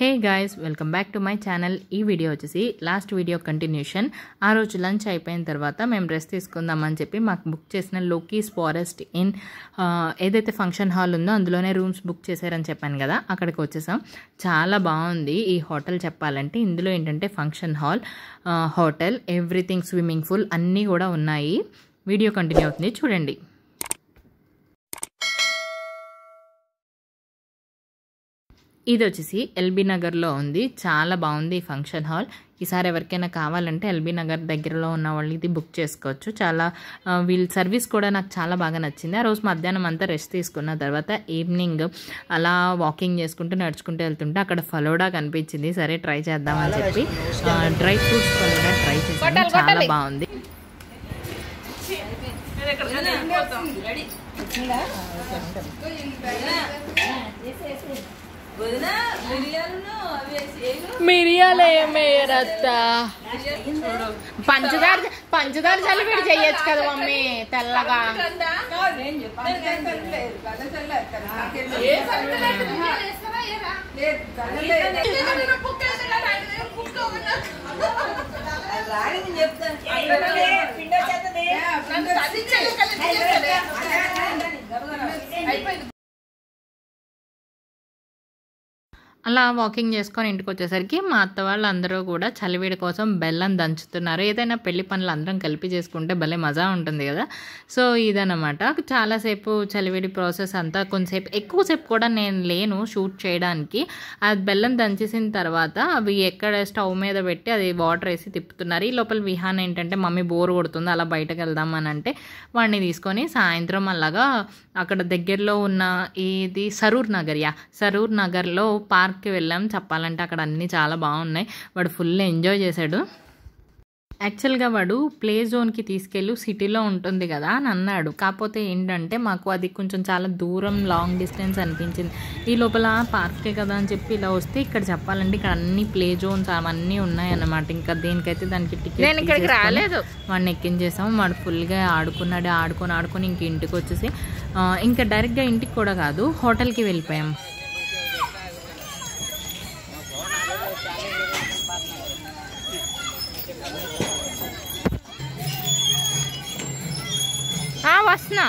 Hey guys welcome back to my channel ఈ video వచ్చేసి last video continuation ఆ రోజు లంచ్ అయిపోయిన తర్వాత మేము రెస్ట్ తీసుకుందామని చెప్పి మాకు బుక్ చేసిన లోకీస్ ఫారెస్ట్ ఇన్ ఆ, ఏదైతే ఫంక్షన్ హాల్ ఉందో అందులోనే రూమ్స్ బుక్ చేశారని చెప్పాను కదా అక్కడికి వచ్చేసాం చాలా బాగుంది ఈ హోటల్ చెప్పాలంటే ఇందులో ఏంటంటే ఫంక్షన్ హాల్ ఆ, హోటల్ ఎవ్రీథింగ్ స్విమ్మింగ్ పూల్ అన్నీ కూడా ఉన్నాయి వీడియో కంటిన్యూ అవుతుంది చూడండి ఇది వచ్చేసి ఎల్బీ నగర్లో ఉంది చాలా బాగుంది ఈ ఫంక్షన్ హాల్ ఈసారి ఎవరికైనా కావాలంటే ఎల్బీ నగర్ దగ్గరలో ఉన్న వాళ్ళు ఇది బుక్ చేసుకోవచ్చు చాలా ఆ, వీళ్ళ సర్వీస్ కూడా నాకు చాలా బాగా నచ్చింది ఆ రోజు మధ్యాహ్నం అంతా రెస్ట్ తీసుకున్న తర్వాత ఈవినింగ్ అలా వాకింగ్ చేసుకుంటూ నడుచుకుంటూ వెళ్తుంటే అక్కడ ఫలోడా కనిపించింది సరే ట్రై చేద్దామని చెప్పి డ్రై ఫ్రూట్స్ ఫలోడా ట్రై చేసాను చాలా బాగుంది మిరియాలు ఏమేయరత్త పంచదార పంచదార చల్లిపెట్టి చెయ్యొచ్చు కదా మమ్మీ తెల్లగా అలా వాకింగ్ చేసుకొని ఇంటికి వచ్చేసరికి మా అత్త వాళ్ళు అందరూ కూడా చలివిడి కోసం బెల్లం దంచుతున్నారు ఏదైనా పెళ్లి పనులు అందరం కలిపి చేసుకుంటే భలే మజా ఉంటుంది కదా సో ఇదనమాట చాలాసేపు చలివిడి ప్రాసెస్ అంతా కొంతసేపు ఎక్కువసేపు కూడా నేను లేను షూట్ చేయడానికి అది బెల్లం దంచేసిన తర్వాత అవి ఎక్కడ స్టవ్ మీద పెట్టి అది వాటర్ వేసి తిప్పుతున్నారు ఈ లోపల విహాన్ ఏంటంటే మమ్మీ బోర్ కొడుతుంది అలా బయటకు వెళ్దామని అంటే వాడిని తీసుకొని సాయంత్రం అలాగా అక్కడ దగ్గరలో ఉన్న ఇది సరూర్ నగర్ యా సరూర్ నగర్లో పార్క్కి వెళ్ళాం చెప్పాలంటే అక్కడ అన్నీ చాలా బాగున్నాయి వాడు ఫుల్ ఎంజాయ్ చేశాడు యాక్చువల్గా వాడు ప్లే జోన్కి తీసుకెళ్ళి సిటీలో ఉంటుంది కదా అని అన్నాడు కాకపోతే ఏంటంటే మాకు అది కొంచెం చాలా దూరం లాంగ్ డిస్టెన్స్ అనిపించింది ఈ లోపల పార్కే కదా అని చెప్పి ఇలా వస్తే ఇక్కడ చెప్పాలంటే ఇక్కడ అన్ని ప్లే జోన్స్ అవన్నీ ఉన్నాయన్నమాట ఇంకా దేనికైతే దానికి టికెట్ నేను ఇక్కడికి రాలేదు. వాడిని ఎక్కించేసాము వాడు ఫుల్గా ఆడుకున్నాడు ఆడుకొని ఆడుకొని ఇంక ఇంటికి వచ్చేసి ఆ, ఇంకా డైరెక్ట్గా ఇంటికి కూడా కాదు హోటల్కి వెళ్ళిపోయాం ఆ, వస్తున్నా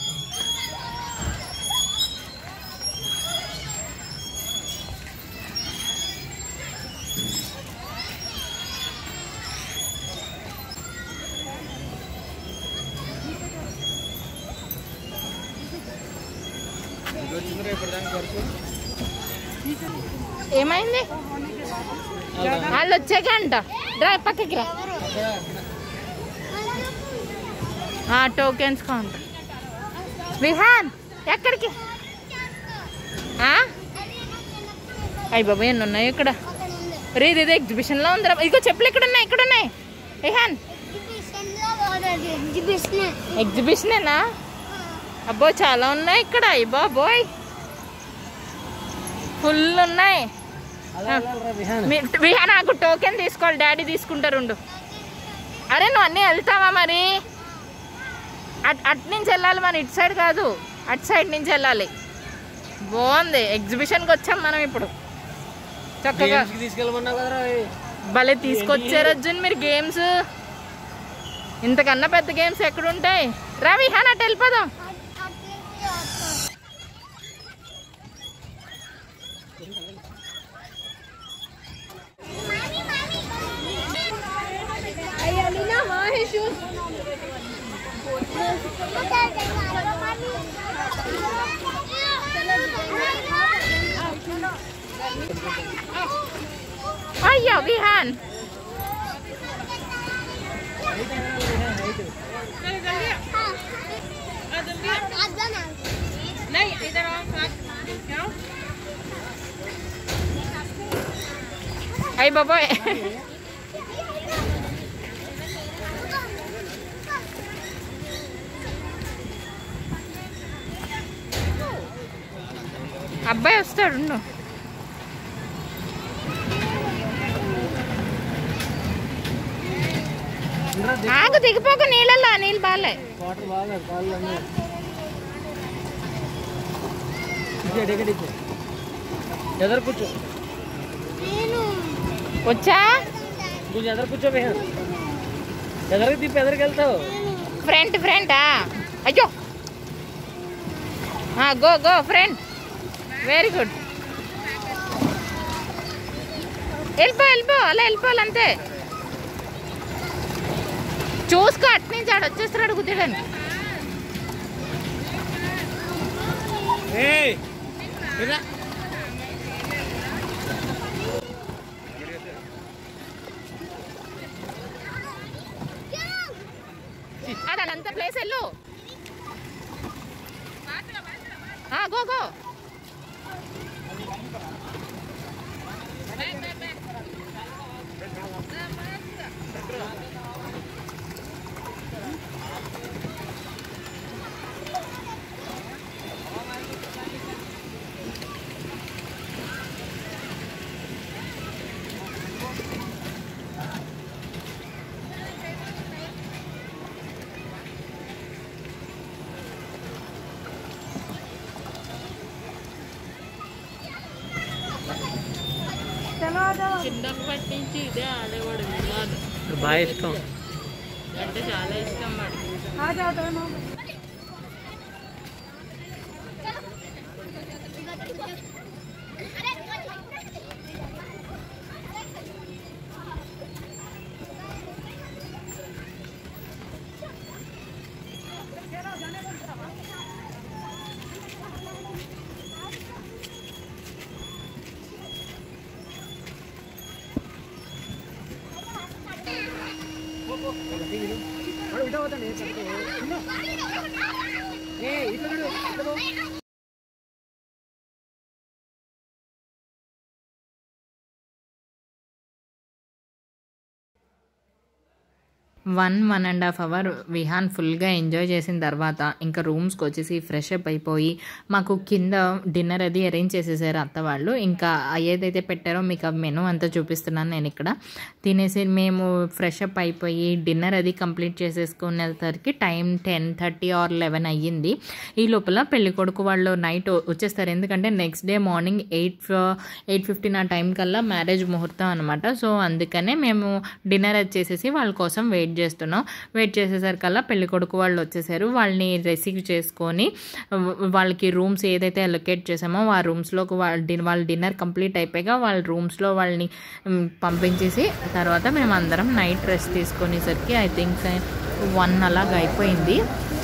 ఏమైంది వాళ్ళు వచ్చాక అంట రా పక్కకి రా టోకెన్స్ కౌంటర్ విహాన్ ఎక్కడికి అయ్యి బాబా ఎన్ని ఉన్నాయి ఇక్కడ రే ఇది ఎగ్జిబిషన్లో ఉందిరా ఇదిగో చెప్పులు ఇక్కడ ఉన్నాయి ఇక్కడ ఉన్నాయి విహాన్ ఎగ్జిబిషనేనా అబ్బో చాలా ఉన్నాయి ఇక్కడ అయ్యి బాబోయ్ ఫుల్ ఉన్నాయి మీ- విహాన్ నాకు టోకెన్ తీసుకోవాలి డాడీ తీసుకుంటారు ఉండు అరే నువ్వు అన్నీ వెళ్తావా మరి అట్ అటు నుంచి వెళ్ళాలి మన ఇటు సైడ్ కాదు అటు సైడ్ నుంచి వెళ్ళాలి బాగుంది ఎగ్జిబిషన్కి వచ్చాం మనం ఇప్పుడు చక్కగా తీసుకెళ్ళమన్నావు కదరా భలే తీసుకొచ్చారు అర్జున్ మీరు గేమ్స్ ఇంతకన్నా పెద్ద గేమ్స్ ఎక్కడుంటాయి రా విహాన్ అటు వెళ్ళిపోదాం అయ్యో విహాన్ అయ్యి బాబోయ్ అబ్బాయి వస్తాడు ఉండు. ఆగు దిగిపోక నీళ్ళల్లో నీళ్ళు బాలే వాటర్ బాగా కాళ్ళు అన్నీ ఇక్కడ ఇక్కడ ఇక్కడ ఎదురు కూర్చో వచ్చా కొంచెం ఎదరు కూర్చో విహాన్ ఎదరికి తిప్పి ఎదరికి వెళ్తావు ఫ్రంట్ ఫ్రంటా అయ్యో go go front very good వెళ్ళిపో వెళ్ళిపో అలా వెళ్ళిపోవాలి అంతే చూసుకో అటు నుంచి ఆడు వచ్చేస్తున్నాడు గుద్దేడని అది అదంతా ప్లేస్ వెళ్ళు గో గో చిన్నప్పటి నుంచి ఇదే ఆడేవాడు వినోద్ బాగా ఇష్టం అంటే చాలా ఇష్టం వాడు one one and half hour Vihaan ఫుల్గా ఎంజాయ్ చేసిన తర్వాత ఇంకా రూమ్స్కి వచ్చేసి ఫ్రెష్ అప్ అయిపోయి మాకు కింద డిన్నర్ అది అరేంజ్ చేసేసారు అత్త వాళ్ళు ఇంకా ఏదైతే పెట్టారో మీకు ఆ మెనూ అంతా చూపిస్తున్నాను నేను ఇక్కడ తినేసి మేము ఫ్రెష్ అప్ అయిపోయి డిన్నర్ అది కంప్లీట్ చేసేసుకునేసరికి time ten thirty or eleven అయ్యింది ఈ లోపల పెళ్లి కొడుకు వాళ్ళు నైట్ వచ్చేస్తారు ఎందుకంటే next day morning eight eight fifteen ఆ టైం కల్లా మ్యారేజ్ ముహూర్తం అనమాట సో అందుకనే మేము డిన్నర్ అది చేసేసి వాళ్ళ కోసం వెయిట్ చేస్తున్నాం వెయిట్ చేసేసరికల్లా పెళ్లి కొడుకు వాళ్ళు వచ్చేసారు వాళ్ళని రిసీవ్ చేసుకొని వ- వాళ్ళకి రూమ్స్ ఏదైతే అలొకేట్ చేసామో ఆ రూమ్స్లోకి వాళ్ళ వాళ్ళ డిన్నర్ కంప్లీట్ అయిపోయాక వాళ్ళ రూమ్స్లో వాళ్ళని మ్, పంపించేసి తర్వాత మేము అందరం నైట్ రెస్ట్ తీసుకునేసరికి ఐ థింక్ వన్ అలాగ అయిపోయింది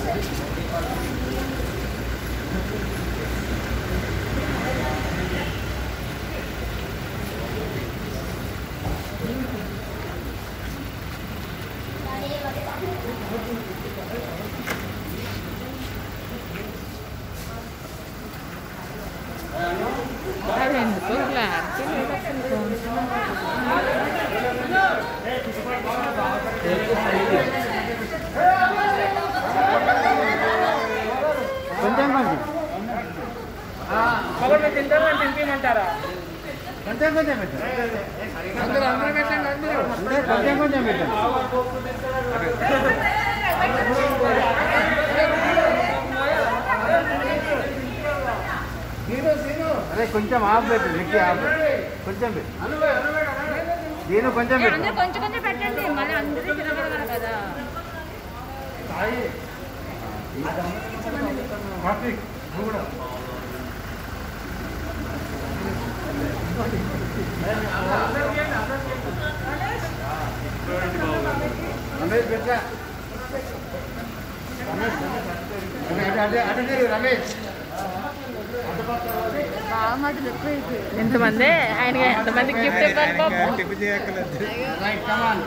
అది ఎందుకో క్లారిటీ లేదు అసలు. కొంచెం కొంచెం తింటామంటారా కొంచెం కొంచెం పెట్టండి అందరూ అందరూ పెట్టండి అందరూ కొంచెం కొంచెం పెట్టండి అరే కొంచెం ఆఫ్ పెట్టు మిక్కి ఆఫ్ కొంచెం పెట్టు నేను కొంచెం పెట్టు కొంచెం కొంచెం పెట్టండి మళ్ళీ అందరూ తినగలగాలి కదా కార్తీక్ నువ్వు కూడా రమేష్ పెట్టా రమేష్ అటు అటు అటు తిరుగు రమేష్ ఎంతమంది ఆయన ఎంతమంది గిఫ్ట్ ఇవ్వాలి పాపం రైట్ కమాన్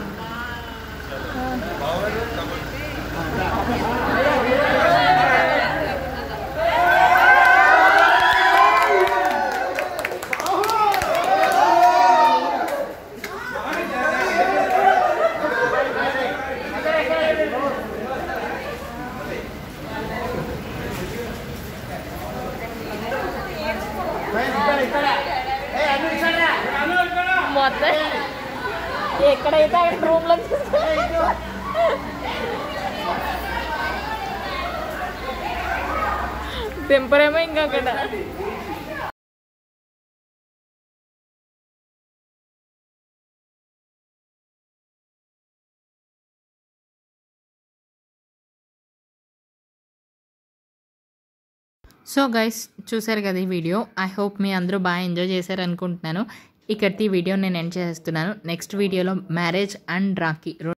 మొత్తం ఎక్కడైతే అక్కడ రూమ్ లో దింపరేమో ఇంకా అక్కడ సో గైస్ చూసారు కదా ఈ వీడియో ఐ హోప్ మీ అందరూ బాగా ఎంజాయ్ చేశారు అనుకుంటున్నాను ఇక్కడికి ఈ వీడియో నేను ఎండ్ చేస్తున్నాను నెక్స్ట్ వీడియోలో మ్యారేజ్ అండ్ రాఖీ